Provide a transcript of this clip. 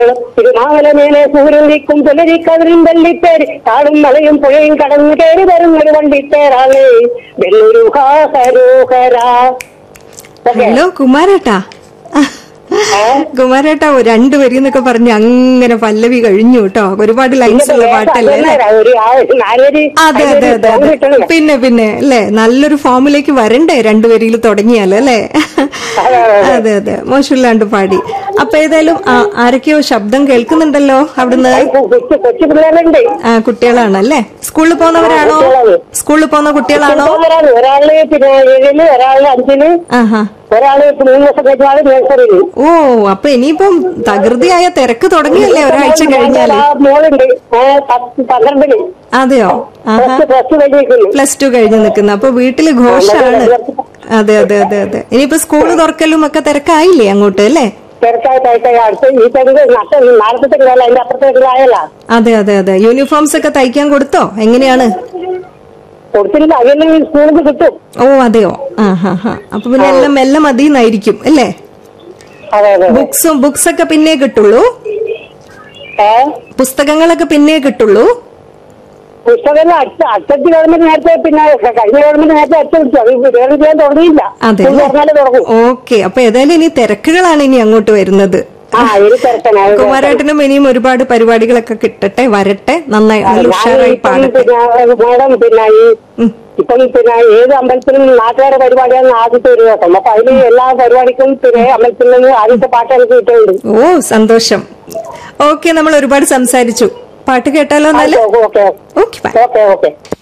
തിരുമാവലമേലെ സൂര്യനിക്കും പുലരിക്കതിരും വെള്ളിത്തേര് കാടും മലയും പുഴയും കടന്നു കയറി വരുന്നൊരു വണ്ടിത്തേരാളേ വെള്ളൊരു ഹാസരോഹര ഹലോ കുമാരേട്ടാ കുമാരേട്ടാ ഓ, രണ്ട് വരി എന്നൊക്കെ പറഞ്ഞ് അങ്ങനെ പല്ലവി കഴിഞ്ഞു കേട്ടോ ഒരുപാട് ലൈൻസ് ഉള്ള പാട്ടല്ലേ അല്ലേ ഒരു ആ ഒരു നാലൊരു അതെ അതെ അതെ song അതെ കിട്ടണല്ലോ. പിന്നെ പിന്നെ അല്ലേ നല്ലൊരു ഫോമിലേക്ക് വരണ്ടേ രണ്ടുപേരിൽ തുടങ്ങിയാലോ അല്ലേ അതെ, അതെ, അതെ. അതെ അതെ മോശമില്ലാണ്ട് പാടി അപ്പൊ ഏതായാലും ആ, ആരൊക്കെയോ ശബ്ദം കേൾക്കുന്നുണ്ടല്ലോ അവിടുന്ന് കൊച്ചു കൊച്ചു പിള്ളേരുണ്ട് ആ കുട്ടികളാണല്ലേ സ്കൂളിൽ പോകുന്നവരാണോ കുട്ടികളാണ്. സ്കൂളിൽ പോകുന്ന കുട്ടികളാണോ ഒരാള് ഒരാള് പിന്നെ ഏഴില് ഒരാള് അഞ്ചില് ആഹാ ഒരാള് മൂന്ന് ദിവസം കഴിഞ്ഞാല് നഴ്സറിയില് ഓ അപ്പൊ ഇനിയിപ്പം തകൃതിയായ തിരക്ക് തുടങ്ങിയല്ലേ ഒരാഴ്ച കഴിഞ്ഞാല് ആ മോളുണ്ട് ഏ, പത്ത് പന്ത്രണ്ടില് അതെയോ ആഹാ പ്ലസ് പ്ലസ് കഴിഞ്ഞിരിക്കുന്നു പ്ലസ് ടു കഴിഞ്ഞ് നിൽക്കുന്ന അപ്പൊ വീട്ടില് ഘോഷാണ് അതെ അതെ അതെ അതെ ഇനിയിപ്പോ സ്കൂള് തുറക്കലും ഒക്കെ തിരക്കായില്ലേ അങ്ങോട്ട് അല്ലേ തിരക്കായിട്ടായിട്ട് അടുത്ത് ഈ തെങ്ങ് നട്ട നാളത്തെ തെങ്ങല്ല അതിന്റെ അപ്പുറത്തെ തെങ്ങായല്ല അതെ അതെ അതെ യൂണിഫോംസ് ഒക്കെ തയ്ക്കാൻ കൊടുത്തോ എങ്ങനെയാണ് കൊടുത്തില്ല അതെല്ലാം ഈ സ്കൂളിൽ നിന്ന് കിട്ടും ഓ അതെയോ ആ ഹാ ഹാ അപ്പൊ പിന്നെ എല്ലാം മെല്ലെ മതിന്നായിരിക്കും അല്ലേ അതെ അതെ അതെ. ബുക്സും ബുക്സ് ഒക്കെ പിന്നെ കിട്ടുള്ളൂ ഏ പുസ്തകങ്ങളൊക്കെ പിന്നെ കിട്ടുള്ളൂ പുസ്തകം അച്ഛ അച്ഛത്തി ഗവൺമെന്റ് നേരത്തെ പിന്നെ കഴിഞ്ഞ ഗവൺമെന്റ് നേരത്തെ അച്ഛൻ വിളിച്ചു അത് വിതരണം ചെയ്യാൻ തുടങ്ങിയില്ല അതെ സ്കൂൾ തുറന്നാലേ തുടങ്ങും ഓക്കെ അപ്പൊ ഏതായാലും ഇനി തിരക്കുകളാണ് ഇനി അങ്ങോട്ട് വരുന്നത് ആ ഒരു തിരക്കനാണ് കുമാരേട്ടനും ഇനിയും ഒരുപാട് പരിപാടികളൊക്കെ കിട്ടട്ടെ വരട്ടെ നന്നായി നല്ല ഉഷാറായി പാടട്ടെ പിന്നെ മേഡം പിന്നെ ഈ ഉം. ഇപ്പം പിന്നെ ഏത് അമ്പലത്തിലും നാട്ടുകാരുടെ പരിപാടിയാണ് ആദ്യത്തെ ഒരു ദിവസം അപ്പൊ അതിന് എല്ലാ പരിപാടിക്കും പിന്നെ അമ്പലത്തിൽ നിന്ന് ആദ്യത്തെ പാട്ട് എനിക്ക് കിട്ടുന്നുണ്ട് ഓ സന്തോഷം ഓക്കെ നമ്മൾ ഒരുപാട് സംസാരിച്ചു പാട്ട് കേട്ടാലോ എന്നാല് okay okay bye okay okay